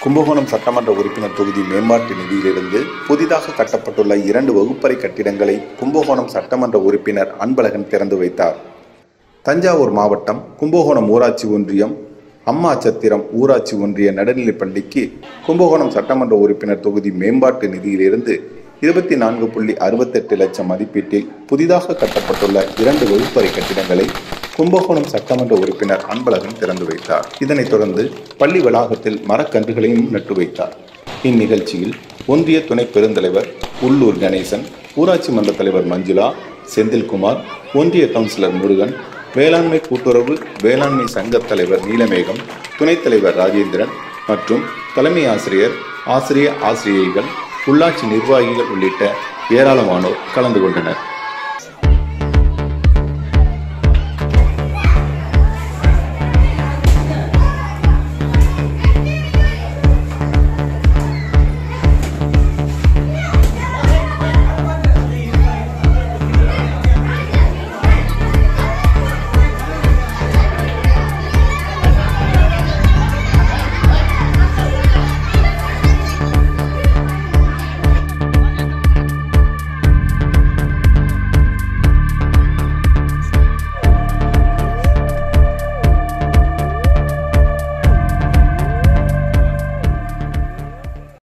கும்பகோணம் சட்டமன்ற உறுப்பினர் தொகுதி மேம்பாட்டு நிதியிலிருந்து புதிதாக கட்டப்பட்டுள்ள இரண்டு வகுப்பறை கட்டிடங்களை கும்பகோணம் சட்டமன்ற உறுப்பினர் அன்பழகன் திறந்து வைத்தார் தஞ்சாவூர் மாவட்டம் கும்பகோணம் ஊராட்சி ஒன்றியம் அம்மா சத்திரம் ஊராட்சி ஒன்றிய நடுநிலைப் பள்ளிக்கு கும்பகோணம் சட்டமன்ற உறுப்பினர் தொகுதி மேம்பாட்டு நிதியிலிருந்து இருபத்தி நான்கு புள்ளி அறுபத்தெட்டு லட்சம் மதிப்பீட்டில் புதிதாக கட்டப்பட்டுள்ள இரண்டு வகுப்பறை கட்டிடங்களை கும்பகோணம் சட்டமன்ற உறுப்பினர் அன்பழகன் திறந்து வைத்தார் இதனைத் தொடர்ந்து பள்ளி வளாகத்தில் மரக்கன்றுகளையும் நட்டு வைத்தார் இந்நிகழ்ச்சியில் ஒன்றிய துணை பெருந்தலைவர் உள்ளூர் கணேசன் ஊராட்சி மன்ற தலைவர் மஞ்சுளா செந்தில்குமார் ஒன்றிய கவுன்சிலர் முருகன் வேளாண்மை கூட்டுறவு வேளாண்மை சங்க தலைவர் நீலமேகம் துணைத் தலைவர் ராஜேந்திரன் மற்றும் தலைமை ஆசிரியர் ஆசிரிய ஆசிரியைகள் உள்ளாட்சி நிர்வாகிகள் உள்ளிட்ட ஏராளமானோர் கலந்து கொண்டனர்